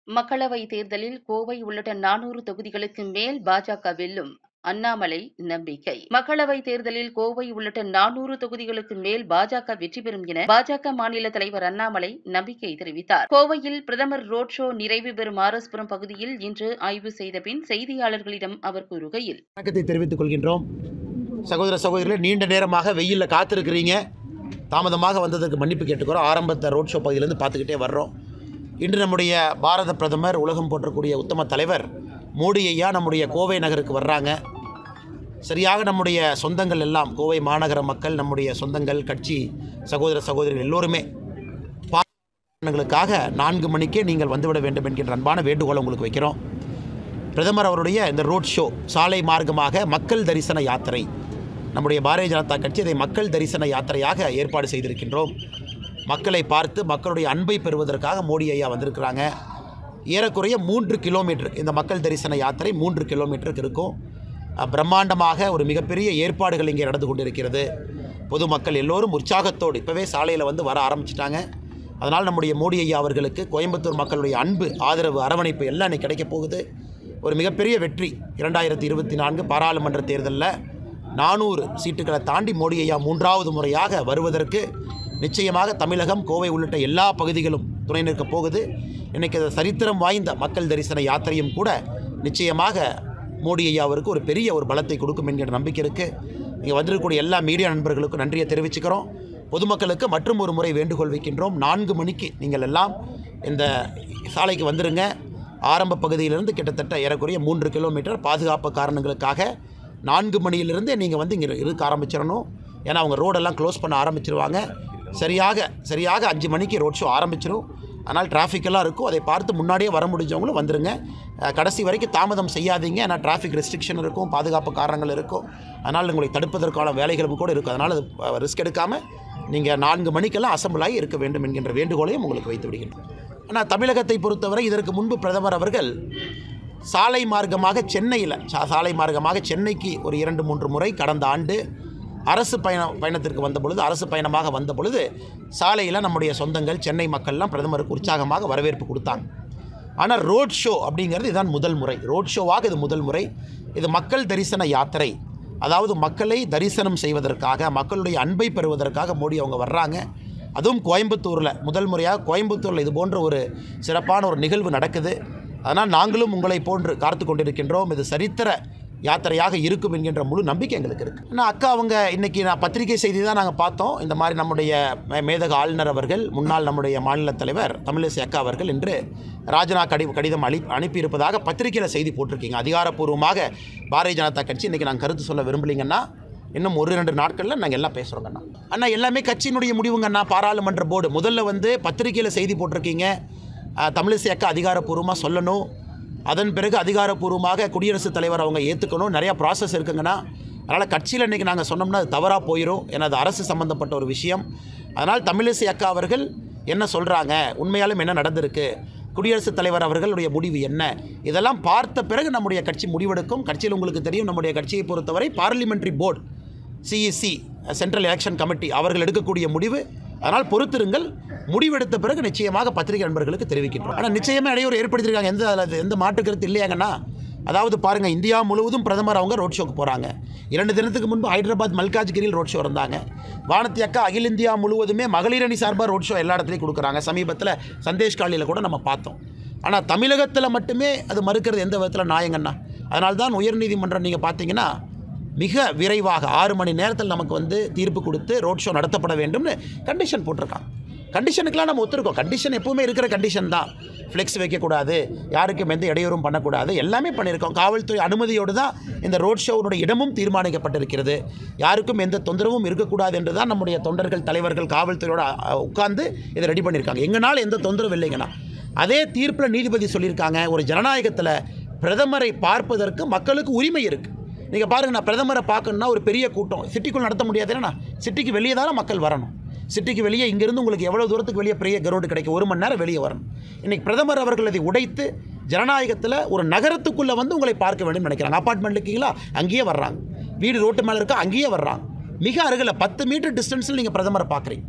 மக்களவைத் தேர்தலில் கோவை உள்ளிட்ட நானூறு தொகுதிகளுக்கு மேல் பாஜக வெல்லும் அண்ணாமலை நம்பிக்கை மக்களவைத் தேர்தலில் கோவை உள்ளிட்ட நானூறு தொகுதிகளுக்கு மேல் பாஜக வெற்றி பெறும் என பாஜக மாநில தலைவர் அண்ணாமலை நம்பிக்கை தெரிவித்தார் கோவையில் பிரதமர் ரோட் ஷோ நிறைவு பெறும் ஆரஸ்புரம் பகுதியில் இன்று ஆய்வு செய்த பின் செய்தியாளர்களிடம் அவர் கூறுகையில் வணக்கத்தை தெரிவித்துக் கொள்கின்றோம் சகோதர சகோதரிகளே நீண்ட நேரமாக வெயிலில் காத்திருக்கிறீங்க தாமதமாக வந்ததற்கு மன்னிப்பு கேட்டுக்கிறோம் ஆரம்பத்தை ரோட் ஷோ பகுதியிலேருந்து பார்த்துக்கிட்டே வர்றோம் இன்று நம்முடைய பாரத பிரதமர் உலகம் போற்றக்கூடிய உத்தம தலைவர் மோடி ஐயா நம்முடைய கோவை நகருக்கு வர்றாங்க சரியாக நம்முடைய சொந்தங்கள் எல்லாம் கோவை மாநகர மக்கள் நம்முடைய சொந்தங்கள் கட்சி சகோதர சகோதரிகள் எல்லோருமே பாராளுமன்றங்களுக்காக நான்கு மணிக்கே நீங்கள் வந்துவிட வேண்டும் என்கின்ற அன்பான வேண்டுகோளை உங்களுக்கு வைக்கிறோம் பிரதமர் அவருடைய இந்த ரோட் ஷோ சாலை மார்க்கமாக மக்கள் தரிசன யாத்திரை நம்முடைய பாரதிய ஜனதா கட்சி இதை மக்கள் தரிசன யாத்திரையாக ஏற்பாடு செய்திருக்கின்றோம் மக்களை பார்த்து மக்களுடைய அன்பை பெறுவதற்காக மோடி ஐயா வந்திருக்கிறாங்க ஏறக்குறைய மூன்று கிலோமீட்டர் இந்த மக்கள் தரிசன யாத்திரை மூன்று கிலோமீட்டருக்கு இருக்கும் அஹ், பிரம்மாண்டமாக ஒரு மிகப்பெரிய ஏற்பாடுகள் இங்கே நடந்து கொண்டிருக்கிறது பொதுமக்கள் எல்லோரும் உற்சாகத்தோடு இப்போவே சாலையில் வந்து வர ஆரம்பிச்சிட்டாங்க அதனால் நம்முடைய மோடி ஐயா அவர்களுக்கு கோயம்புத்தூர் மக்களுடைய அன்பு ஆதரவு அரவணைப்பு எல்லாம் இன்னைக்கு கிடைக்கப் போகுது ஒரு மிகப்பெரிய வெற்றி இரண்டாயிரத்தி இருபத்தி நான்கு பாராளுமன்ற தேர்தலில் நானூறு சீட்டுகளை தாண்டி மோடி ஐயா மூன்றாவது முறையாக வருவதற்கு நிச்சயமாக தமிழகம் கோவை உள்ளிட்ட எல்லா பகுதிகளும் துணை நிற்கப் போகுது இன்றைக்கி அது சரித்திரம் வாய்ந்த மக்கள் தரிசன யாத்திரையும் கூட நிச்சயமாக மோடி ஐயாவிற்கு ஒரு பெரிய ஒரு பலத்தை கொடுக்கும் என்கிற நம்பிக்கை இருக்குது இங்கே வந்திருக்கக்கூடிய எல்லா மீடியா நண்பர்களுக்கும் நன்றியை தெரிவிச்சுக்கிறோம் பொதுமக்களுக்கு மற்றும் ஒரு முறை வேண்டுகோள் வைக்கின்றோம் நான்கு மணிக்கு நீங்கள் எல்லாம் இந்த சாலைக்கு வந்துருங்க ஆரம்ப பகுதியிலிருந்து கிட்டத்தட்ட ஏறக்குறைய மூன்று கிலோமீட்டர் பாதுகாப்பு காரணங்களுக்காக நான்கு மணியிலிருந்து நீங்கள் வந்து இங்கே இருக்க ஆரம்பிச்சிடணும் ஏன்னா அவங்க ரோடெல்லாம் க்ளோஸ் பண்ண ஆரம்பிச்சிருவாங்க சரியாக சரியாக அஞ்சு மணிக்கு ரோட் ஷோ ஆரம்பிச்சிடும் அதனால் டிராஃபிக் எல்லாம் இருக்கும் அதை பார்த்து முன்னாடியே வர முடிஞ்சவங்களும் வந்துருங்க அஹ், கடைசி வரைக்கும் தாமதம் செய்யாதீங்க ஏன்னா டிராஃபிக் ரெஸ்ட்ரிக்ஷன் இருக்கும் பாதுகாப்பு காரணங்கள் இருக்கும் அதனால் உங்களை தடுப்பதற்கான வேலைகளும் கூட இருக்கும் அதனால் அது ரிஸ்க் எடுக்காமல் நீங்கள் நான்கு மணிக்கெல்லாம் அசம்பிள் ஆகி இருக்க வேண்டும் என்கின்ற வேண்டுகோளையும் உங்களுக்கு வைத்து விடுகின்றோம் ஆனால் தமிழகத்தை பொறுத்தவரை இதற்கு முன்பு பிரதமர் அவர்கள் சாலை மார்க்கமாக சென்னையில் சா- சாலை மார்க்கமாக சென்னைக்கு ஒரு இரண்டு மூன்று முறை கடந்த ஆண்டு அரசு பயணம் பயணத்திற்கு வந்த பொழுது அரசு பயணமாக வந்த பொழுது சாலையில் நம்முடைய சொந்தங்கள் சென்னை மக்கள்லாம் பிரதமருக்கு உற்சாகமாக வரவேற்பு கொடுத்தாங்க ஆனால் ரோட் ஷோ அப்படிங்கிறது இதுதான் முதல் முறை ரோட் ஷோவாக இது முதல் முறை இது மக்கள் தரிசன யாத்திரை அதாவது மக்களை தரிசனம் செய்வதற்காக மக்களுடைய அன்பை பெறுவதற்காக மோடி அவங்க வர்றாங்க அதுவும் கோயம்புத்தூரில் முதல் முறையாக கோயம்புத்தூரில் இது போன்ற ஒரு சிறப்பான ஒரு நிகழ்வு நடக்குது அதனால் நாங்களும் உங்களை போன்று காத்து கொண்டிருக்கின்றோம் இது சரித்திர யாத்திரையாக இருக்கும் என்கின்ற முழு நம்பிக்கை எங்களுக்கு இருக்குது ஆனால் அக்கா அவங்க இன்றைக்கி நான் பத்திரிகை செய்தி தான் நாங்கள் பார்த்தோம் இந்த மாதிரி நம்முடைய மே- மேதக ஆளுநர் அவர்கள் முன்னாள் நம்முடைய மாநில தலைவர் தமிழிசை அக்கா அவர்கள் இன்று ராஜனா கடி கடிதம் அளி அனுப்பியிருப்பதாக பத்திரிகையில் செய்தி போட்டிருக்கீங்க அதிகாரப்பூர்வமாக பாரதிய ஜனதா கட்சி இன்றைக்கி நான் கருத்து சொல்ல விரும்பலைங்கன்னா இன்னும் ஒரு ரெண்டு நாட்களில் நாங்கள் எல்லாம் பேசுகிறோங்கண்ணா அண்ணா எல்லாமே கட்சியினுடைய முடிவுங்கண்ணா பாராளுமன்ற போர்டு முதல்ல வந்து பத்திரிகையில் செய்தி போட்டிருக்கீங்க அஹ், தமிழிசை அக்கா அதிகாரப்பூர்வமாக சொல்லணும் அதன் பிறகு அதிகாரப்பூர்வமாக குடியரசுத் தலைவர் அவங்க ஏற்றுக்கணும் நிறையா ப்ராசஸ் இருக்குங்கண்ணா அதனால் கட்சியில் இன்றைக்கி நாங்கள் சொன்னோம்னா அது தவறாக போயிடும் ஏன்னா அது அரசு சம்மந்தப்பட்ட ஒரு விஷயம் அதனால் தமிழிசை அக்கா அவர்கள் என்ன சொல்கிறாங்க உண்மையாலும் என்ன நடந்திருக்கு குடியரசுத் தலைவர் அவர்களுடைய முடிவு என்ன இதெல்லாம் பார்த்த பிறகு நம்முடைய கட்சி முடிவெடுக்கும் கட்சியில் உங்களுக்கு தெரியும் நம்முடைய கட்சியை பொறுத்தவரை parliamentary board CEC central election committee அவர்கள் எடுக்கக்கூடிய முடிவு அதனால் பொறுத்திருங்கள் முடிவெடுத்த பிறகு நிச்சயமாக பத்திரிகை நண்பர்களுக்கு தெரிவிக்கின்றோம் ஆனால் நிச்சயமே இடையூறு ஏற்படுத்தியிருக்காங்க எந்த அதில் எந்த மாற்று கருத்து இல்லையாங்கண்ணா அதாவது பாருங்கள் இந்தியா முழுவதும் பிரதமர் அவங்க ரோட் ஷோக்கு போகிறாங்க இரண்டு தினத்துக்கு முன்பு ஹைதராபாத் மல்காஜ்கிரியில் ரோட் ஷோ இருந்தாங்க வானத்தி அக்கா அகில இந்தியா முழுவதுமே மகளிர் அணி சார்பாக ரோட் ஷோ எல்லா இடத்துலையும் கொடுக்குறாங்க சமீபத்தில் சந்தேஷ் காலியில் கூட நம்ம பார்த்தோம் ஆனால் தமிழகத்தில் மட்டுமே அது மறுக்கிறது எந்த விதத்தில் நியாயங்கண்ணா அதனால தான் உயர்நீதிமன்றம் நீங்கள் பார்த்தீங்கன்னா மிக விரைவாக ஆறு மணி நேரத்தில் நமக்கு வந்து தீர்ப்பு கொடுத்து ரோட் ஷோ நடத்தப்பட வேண்டும்னு கண்டிஷன் போட்டிருக்காங்க கண்டிஷனுக்கெலாம் நம்ம ஒத்துருக்கோம் கண்டிஷன் எப்பவுமே இருக்கிற கண்டிஷன் தான் ஃப்ளெக்ஸ் வைக்கக்கூடாது யாருக்கும் எந்த இடையூறும் பண்ணக்கூடாது எல்லாமே பண்ணியிருக்கோம் காவல்துறை அனுமதியோடு தான் இந்த ரோட் ஷோவுடைய இடமும் தீர்மானிக்கப்பட்டிருக்கிறது யாருக்கும் எந்த தொந்தரவும் இருக்கக்கூடாது என்று தான் நம்முடைய தொண்டர்கள் தலைவர்கள் காவல்துறையோட அ, உட்கார்ந்து இதை ரெடி பண்ணியிருக்காங்க எங்களால் எந்த தொந்தரவும் இல்லைங்கண்ணா அதே தீர்ப்பில் நீதிபதி சொல்லியிருக்காங்க ஒரு ஜனநாயகத்தில் பிரதமரை பார்ப்பதற்கு மக்களுக்கு உரிமை இருக்குது நீங்கள் பாருங்க நான் பிரதமரை பார்க்கணுன்னா ஒரு பெரிய கூட்டம் சிட்டிக்குள் நடத்த முடியாதுன்னா சிட்டிக்கு வெளியே தானே மக்கள் வரணும் சிட்டிக்கு வெளியே இங்கேருந்து உங்களுக்கு எவ்வளோ தூரத்துக்கு வெளியே பெரிய கிரவுண்டு கிடைக்கும் ஒரு மணி நேரம் வெளியே வரணும் இன்றைக்கி பிரதமர் அவர்கள் அதை உடைத்து ஜனநாயகத்தில் ஒரு நகரத்துக்குள்ளே வந்து உங்களை பார்க்க வேண்டும் நினைக்கிறாங்க அப்பார்ட்மெண்ட் இருக்கீங்களா அங்கேயே வர்றாங்க வீடு ரோட்டு மேலே இருக்கா அங்கேயே வர்றாங்க மிக அருகில் பத்து மீட்டர் டிஸ்டன்ஸில் நீங்கள் பிரதமரை பார்க்குறீங்க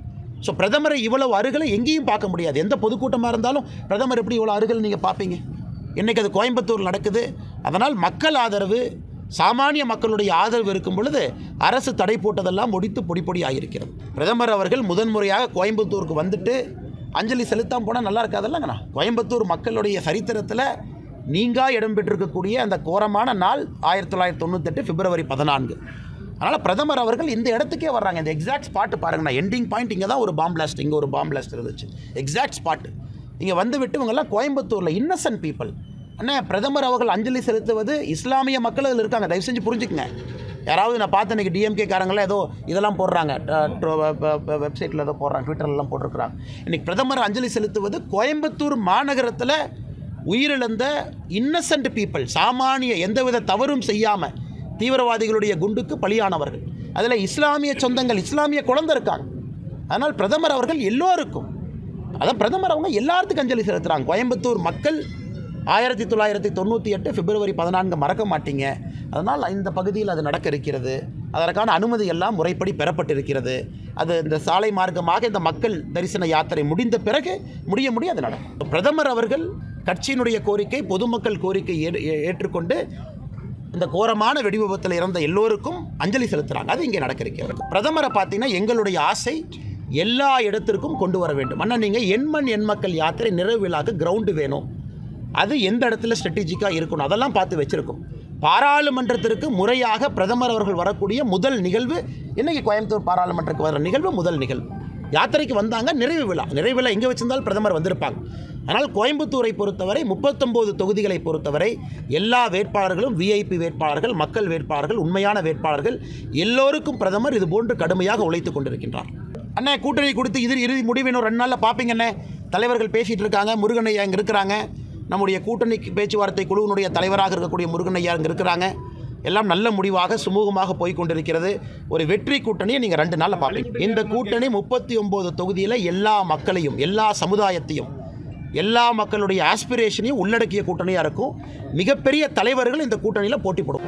ஸோ பிரதமரை இவ்வளவு அருகில் எங்கேயும் பார்க்க முடியாது எந்த பொதுக்கூட்டமாக இருந்தாலும் பிரதமர் எப்படி இவ்வளோ அருகில் நீங்கள் பார்ப்பீங்க இன்றைக்கி அது கோயம்புத்தூர் நடக்குது அதனால் மக்கள் ஆதரவு சாமானிய மக்களுடைய ஆதரவு இருக்கும் பொழுது அரசு தடை போட்டதெல்லாம் முடித்து பொடி பொடி ஆகியிருக்கிறது பிரதமர் அவர்கள் முதன்முறையாக கோயம்புத்தூருக்கு வந்துட்டு அஞ்சலி செலுத்தாம போனால் நல்லா இருக்காதல்லங்கண்ணா கோயம்புத்தூர் மக்களுடைய சரித்திரத்தில் நீங்கா இடம் பெற்றிருக்கக்கூடிய அந்த கோரமான நாள் ஆயிரத்தி தொள்ளாயிரத்தி தொண்ணூத்தெட்டு பிப்ரவரி பதினான்கு அதனால் பிரதமர் அவர்கள் இந்த இடத்துக்கே வர்றாங்க இந்த எக்ஸாக்ட் ஸ்பாட்டு பாருங்கண்ணா எண்டிங் பாயிண்ட் இங்கே தான் ஒரு பாம் பிளாஸ்ட் இங்கே ஒரு பாம் பிளாஸ்ட் இருந்துச்சு எக்ஸாக்ட் ஸ்பாட்டு இங்கே வந்து விட்டு இவங்கெல்லாம் கோயம்புத்தூரில் இன்னசென்ட் பீப்புள் அண்ணே பிரதமர் அவர்கள் அஞ்சலி செலுத்துவது இஸ்லாமிய மக்கள் அதில் இருக்காங்க தயவு செஞ்சு புரிஞ்சுக்கங்க யாராவது நான் பார்த்து இன்றைக்கி டிஎம்கே காரங்களாம் ஏதோ இதெல்லாம் போடுறாங்க வெப்சைட்டில் ஏதோ போடுறாங்க ட்விட்டர்லாம் போட்டிருக்கிறாங்க இன்றைக்கி பிரதமர் அஞ்சலி செலுத்துவது கோயம்புத்தூர் மாநகரத்தில் உயிரிழந்த இன்னசென்ட் பீப்புள் சாமானிய எந்தவித தவறும் செய்யாமல் தீவிரவாதிகளுடைய குண்டுக்கு பலியானவர்கள் அதில் இஸ்லாமிய சொந்தங்கள் இஸ்லாமிய குழந்தை இருக்காங்க அதனால் பிரதமர் அவர்கள் எல்லோருக்கும் அதான் பிரதமர் அவங்க எல்லாத்துக்கும் அஞ்சலி செலுத்துகிறாங்க கோயம்புத்தூர் மக்கள் ஆயிரத்தி தொள்ளாயிரத்தி தொண்ணூற்றி எட்டு பிப்ரவரி பதினான்கு மறக்க மாட்டீங்க அதனால் இந்த பகுதியில் அது நடக்க இருக்கிறது அதற்கான அனுமதி எல்லாம் முறைப்படி பெறப்பட்டிருக்கிறது அது இந்த சாலை மார்க்கமாக இந்த மக்கள் தரிசன யாத்திரை முடிந்த பிறகு முடிய முடிய அது நடக்கும் பிரதமர் அவர்கள் கட்சியினுடைய கோரிக்கை பொதுமக்கள் கோரிக்கை ஏ- ஏ- ஏற்றுக்கொண்டு இந்த கோரமான வெடி விபத்தில் இறந்த எல்லோருக்கும் அஞ்சலி செலுத்துறாங்க அது இங்கே நடக்க இருக்கிறது பிரதமரை பார்த்தீங்கன்னா எங்களுடைய ஆசை எல்லா இடத்திற்கும் கொண்டு வர வேண்டும் அண்ணா நீங்கள் எண்மண் எண் மக்கள் யாத்திரை நிறைவு விழாக்கு கிரவுண்டு வேணும் அது எந்த இடத்துல ஸ்ட்ராட்டஜிக்காக இருக்கணும் அதெல்லாம் பார்த்து வச்சுருக்கோம் பாராளுமன்றத்திற்கு முறையாக பிரதமர் அவர்கள் வரக்கூடிய முதல் நிகழ்வு இன்னைக்கு கோயம்புத்தூர் பாராளுமன்றத்துக்கு வர நிகழ்வு முதல் நிகழ்வு யாத்திரைக்கு வந்தாங்க நிறைவு விழா நிறைவு விழா எங்கே வச்சிருந்தாலும் பிரதமர் வந்திருப்பாங்க ஆனால் கோயம்புத்தூரை பொறுத்தவரை முப்பத்தொம்போது தொகுதிகளை பொறுத்தவரை எல்லா வேட்பாளர்களும் விஐபி வேட்பாளர்கள் மக்கள் வேட்பாளர்கள் உண்மையான வேட்பாளர்கள் எல்லோருக்கும் பிரதமர் இது போன்று கடுமையாக உழைத்து கொண்டிருக்கின்றார் அண்ணே கூட்டணி கொடுத்து இது இறுதி முடிவு இன்னும் ரெண்டு நாளில் பார்ப்பீங்கண்ணே தலைவர்கள் பேசிகிட்டு இருக்காங்க முருகன் ஐயா இங்கே இருக்கிறாங்க நம்முடைய கூட்டணி பேச்சுவார்த்தை குழுவினுடைய தலைவராக இருக்கக்கூடிய முருகன் ஐயா இங்கே இருக்கிறாங்க எல்லாம் நல்ல முடிவாக சுமூகமாக போய் கொண்டிருக்கிறது ஒரு வெற்றி கூட்டணியை நீங்கள் ரெண்டு நாளில் பார்ப்பீங்க இந்த கூட்டணி முப்பத்தி ஒம்பது தொகுதியில் எல்லா மக்களையும் எல்லா சமுதாயத்தையும் எல்லா மக்களுடைய ஆஸ்பிரேஷனையும் உள்ளடக்கிய கூட்டணியாக இருக்கும் மிகப்பெரிய தலைவர்கள் இந்த கூட்டணியில் போட்டி போடும்